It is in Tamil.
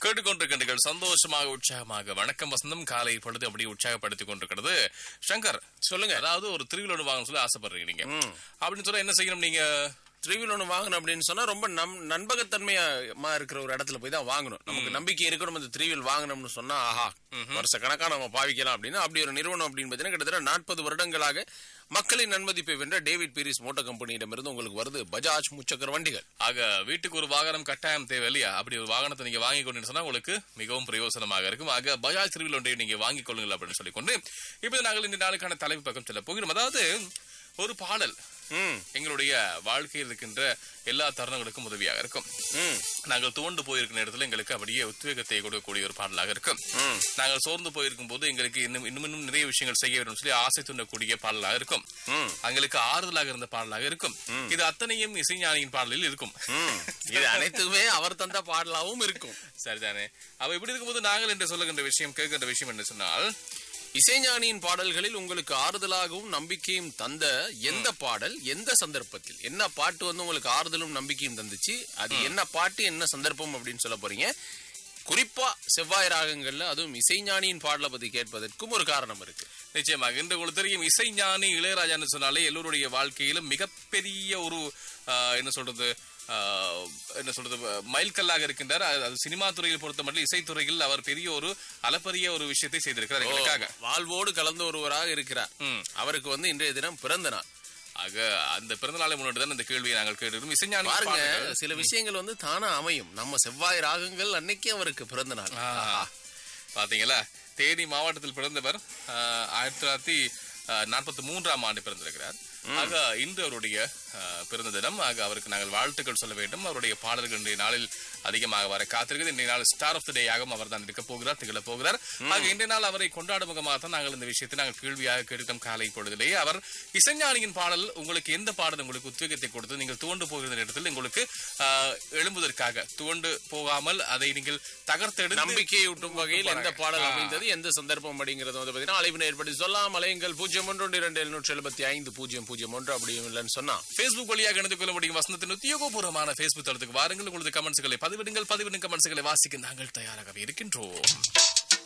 கேட்டுக்கொண்டிருக்கின்றீர்கள் சந்தோஷமாக உற்சாகமாக வணக்கம் வசந்தம் காலை பொழுது அப்படியே உற்சாகப்படுத்திக் கொண்டிருக்கிறது சங்கர் சொல்லுங்க அதாவது ஒரு திருவிழா வாங்கணும் சொல்லி ஆசைப்படுறீங்க நீங்க அப்படின்னு சொல்ல என்ன செய்யணும் நீங்க த்ரீவில் ஒன்று வாங்கணும் அப்படின்னு சொன்னா ரொம்ப நம் நண்பகத்தன்மையா இருக்கிற ஒரு இடத்துல போய் தான் வாங்கணும் நமக்கு நம்பிக்கை இருக்கணும் இந்த த்ரீவில் வாங்கணும்னு சொன்னா ஆஹா வருஷ கணக்கா நம்ம பாவிக்கலாம் அப்படின்னு அப்படி ஒரு நிறுவனம் அப்படின்னு பார்த்தீங்கன்னா கிட்டத்தட்ட நாற்பது வருடங்களாக மக்களின் நன்மதிப்பை வென்ற டேவிட் பீரிஸ் மோட்டார் கம்பெனியிடமிருந்து உங்களுக்கு வருது பஜாஜ் முச்சக்கர வண்டிகள் ஆக வீட்டுக்கு ஒரு வாகனம் கட்டாயம் தேவை இல்லையா அப்படி ஒரு வாகனத்தை நீங்க வாங்கி கொண்டு சொன்னா உங்களுக்கு மிகவும் பிரயோசனமாக இருக்கும் ஆக பஜாஜ் திருவில் ஒன்றை நீங்க வாங்கிக் கொள்ளுங்கள் அப்படின்னு சொல்லிக்கொண்டு இப்போ நாங்கள் இந்த நாளுக்கான தலைப்பு பக்கம் செல்ல போகிறோம் அதாவது ஒரு பாடல் ம் எங்களுடைய வாழ்க்கையில் இருக்கின்ற எல்லா தருணங்களுக்கும் உதவியாக இருக்கும் ம் நாங்கள் துவண்டு போயிருக்கிற இடத்துல எங்களுக்கு அப்படியே உத்வேகத்தை கொடுக்கக்கூடிய ஒரு பாடலாக இருக்கும் ம் நாங்கள் சோர்ந்து போயிருக்கும் போது எங்களுக்கு இன்னும் இன்னும் இன்னும் நிறைய விஷயங்கள் செய்ய வேண்டும் சொல்லி ஆசை தூண்டக்கூடிய பாடலாக இருக்கும் ம் எங்களுக்கு ஆறுதலாக இருந்த பாடலாக இருக்கும் இது அத்தனையும் இசைஞானியின் பாடலில் இருக்கும் ம் இது அனைத்துமே அவர் தந்த பாடலாவும் இருக்கும் சரிதானே அவ இப்படி இருக்கும்போது நாங்கள் என்று சொல்லுகின்ற விஷயம் கேட்கின்ற விஷயம் என்ன சொன்னால் இசைஞானியின் பாடல்களில் உங்களுக்கு ஆறுதலாகவும் நம்பிக்கையும் தந்த எந்த பாடல் எந்த சந்தர்ப்பத்தில் என்ன பாட்டு வந்து உங்களுக்கு ஆறுதலும் நம்பிக்கையும் தந்துச்சு அது என்ன பாட்டு என்ன சந்தர்ப்பம் அப்படின்னு சொல்ல போறீங்க குறிப்பா செவ்வாய் ராகங்கள்ல அதுவும் இசைஞானியின் பாடலை பத்தி கேட்பதற்கும் ஒரு காரணம் இருக்கு நிச்சயமாக இன்று உங்களுக்கு தெரியும் இசைஞானி இளையராஜான்னு சொன்னாலே எல்லோருடைய வாழ்க்கையிலும் மிகப்பெரிய ஒரு ஆஹ், என்ன சொல்றது ஆஹ், என்ன சொல்றது மைல்கல்லாக இருக்கின்றார் அது- அது சினிமா துறையில் பொறுத்த மட்டும் இசைத்துறையில் அவர் பெரிய ஒரு அளப்பரிய ஒரு விஷயத்தை செய்திருக்கிறார் எங்களுக்காக வாழ்வோடு கலந்து ஒருவராக இருக்கிறார் ம். அவருக்கு வந்து இன்றைய தினம் பிறந்த நாள் ஆக அந்த பிறந்த நாளை முன்னாடி தான் இந்த கேள்வியை நாங்கள் கேட்டிருக்கோம் இசைஞானி பாருங்க பாடல்கள் சில விஷயங்கள் வந்து தானா அமையும் நம்ம செவ்வாய் ராகங்கள் அன்னைக்கே அவருக்கு பிறந்த நாள் ஆ, பாத்தீங்களா தேனி மாவட்டத்தில் பிறந்தவர் ஆஹ், ஆயிரத்தி தொள்ளாயிரத்தி நாற்பத்தி மூன்றாம் ஆண்டு பிறந்திருக்கிறார் ஆக இன்று அவருடைய ஆஹ், பிறந்த தினம் ஆக அவருக்கு நாங்கள் வாழ்த்துக்கள் சொல்ல வேண்டும் அவருடைய பாடல்கள் இன்றைய நாளில் அதிகமாக வர காத்திருக்கிறது இன்றைய நாள் ஸ்டார் ஆஃப் த டேயாகவும் அவர் தான் இருக்க போகிறார் திகழ போகிறார் ஆக இன்றைய நாள் அவரை கொண்டாடும் முகமாக தான் நாங்கள் இந்த விஷயத்தை நாங்கள் கேள்வியாக கேட்டோம் காலை பொழுதிலேயே அவர் இசைஞானியின் பாடல் உங்களுக்கு எந்த பாடல் உங்களுக்கு உத்வேகத்தை கொடுத்து நீங்கள் துவண்டு போகிற நேரத்தில் உங்களுக்கு ஆஹ், எழும்புவதற்காக துவண்டு போகாமல் அதை நீங்கள் தகர்த்தெடுத்து நம்பிக்கையை ஊட்டும் வகையில் எந்த பாடல் அமைந்தது எந்த சந்தர்ப்பம் அப்படிங்கறது வந்து பாத்தீங்கன்னா அலைவினை ஏற்படுத்தி சொல்லலாம் அலையுங்கள் பூஜ்ஜியம் ஒன்று ஒன்று இரண்டு எழுநூற்றி எழுபத்தி ஐந்து பூஜ்ஜியம் பூஜ்ஜியம் ஒன்று அப்படியும் இல்லைன்னு சொன்னா Facebook வழியாக இணைந்து கொள்ள முடியும் வசந்தத்தின் உத்தியோகபூர்வமான Facebook தளத்துக்கு வாருங்கள் உங்களது கமெண்ட்ஸ்களை பதிவிடுங்கள் பதிவிடும் கமெண்ட்ஸ்களை வாசிக்க நாங்கள் தயாராகவே இருக்கின்றோம்